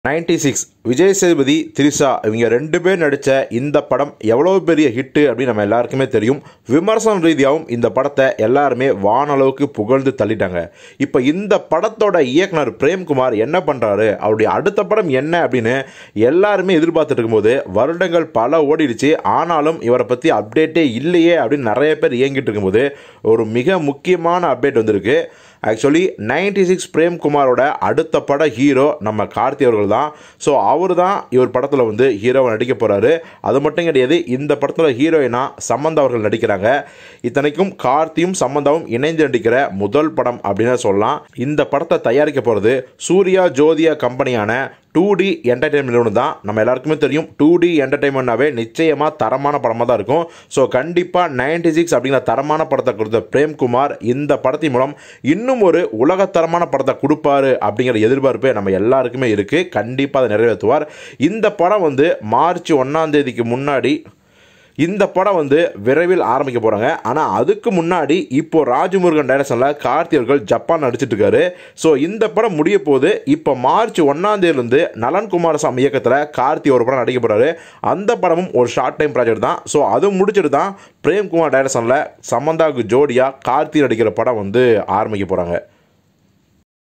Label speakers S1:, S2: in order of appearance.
S1: ninety six Vijay Sethupathi Trisha இவங்க ரெண்டு பேர் நடித்த இந்த படம் எவ்வளோ பெரிய ஹிட்டு அப்படின்னு நம்ம எல்லாருக்குமே தெரியும் விமர்சன ரீதியாகவும் இந்த படத்தை எல்லாருமே வானளவுக்கு புகழ்ந்து தள்ளிட்டாங்க இப்போ இந்த படத்தோட இயக்குனர் பிரேம்குமார் என்ன பண்ணுறாரு அவருடைய அடுத்த படம் என்ன அப்படின்னு எல்லாருமே எதிர்பார்த்துட்டு இருக்கும்போது வருடங்கள் பல ஓடிடுச்சு ஆனாலும் இவரை பற்றி அப்டேட்டே இல்லையே அப்படின்னு நிறைய பேர் இயங்கிட்டு இருக்கும்போது ஒரு மிக முக்கியமான அப்டேட் வந்திருக்கு ஆக்சுவலி நைன்டி சிக்ஸ் பிரேம்குமாரோட அடுத்த பட ஹீரோ நம்ம கார்த்தி அவர்கள் தான் ஸோ அவர் தான் இவர் படத்தில் வந்து ஹீரோவை நடிக்க போகிறாரு அது மட்டும் கிடையாது இந்த படத்தில் ஹீரோயினா சமந்தா அவர்கள் நடிக்கிறாங்க இத்தனைக்கும் கார்த்தியும் சமந்தாவும் இணைந்து நடிக்கிற முதல் படம் அப்படின்னு சொல்லலாம் இந்த படத்தை தயாரிக்க போகிறது சூர்யா ஜோதியா கம்பெனியான டூ டி என்டர்டைன்மெண்ட் நிறுவனம் தான் நம்ம எல்லாருக்குமே தெரியும் டூ டி என்டர்டைன்மெண்ட்னாவே நிச்சயமாக தரமான படமாக தான் இருக்கும் ஸோ கண்டிப்பாக நைன்டி சிக்ஸ் அப்படிங்கிற தரமான படத்தை கொடுத்த பிரேம்குமார் இந்த படத்தின் மூலம் இன்னும் ஒரு உலகத்தரமான படத்தை கொடுப்பாரு அப்படிங்கிற எதிர்பார்ப்பு நம்ம எல்லாருக்குமே இருக்குது கண்டிப்பாக அதை நிறைவேற்றுவார் இந்த படம் வந்து மார்ச் ஒன்றாம் தேதிக்கு முன்னாடி இந்த படம் வந்து விரைவில் ஆரம்பிக்க போகிறாங்க ஆனால் அதுக்கு முன்னாடி இப்போ ராஜமுருகன் டைரக்ஷனில் கார்த்தி அவர்கள் ஜப்பான் நடிச்சிட்டு இருக்காரு ஸோ இந்த படம் முடிய போது இப்போ மார்ச் ஒன்றாம் தேதியிலேருந்து நலன் குமாரசாமி இயக்கத்தில் கார்த்தி ஒரு படம் நடிக்க போகிறாரு அந்த படமும் ஒரு ஷார்ட் டைம் ப்ராஜெக்ட் தான் ஸோ அது முடிச்சுட்டு தான் பிரேம்குமார் டைரக்ஷனில் சமந்தாவுக்கு ஜோடியாக கார்த்தி நடிக்கிற படம் வந்து ஆரம்பிக்க போகிறாங்க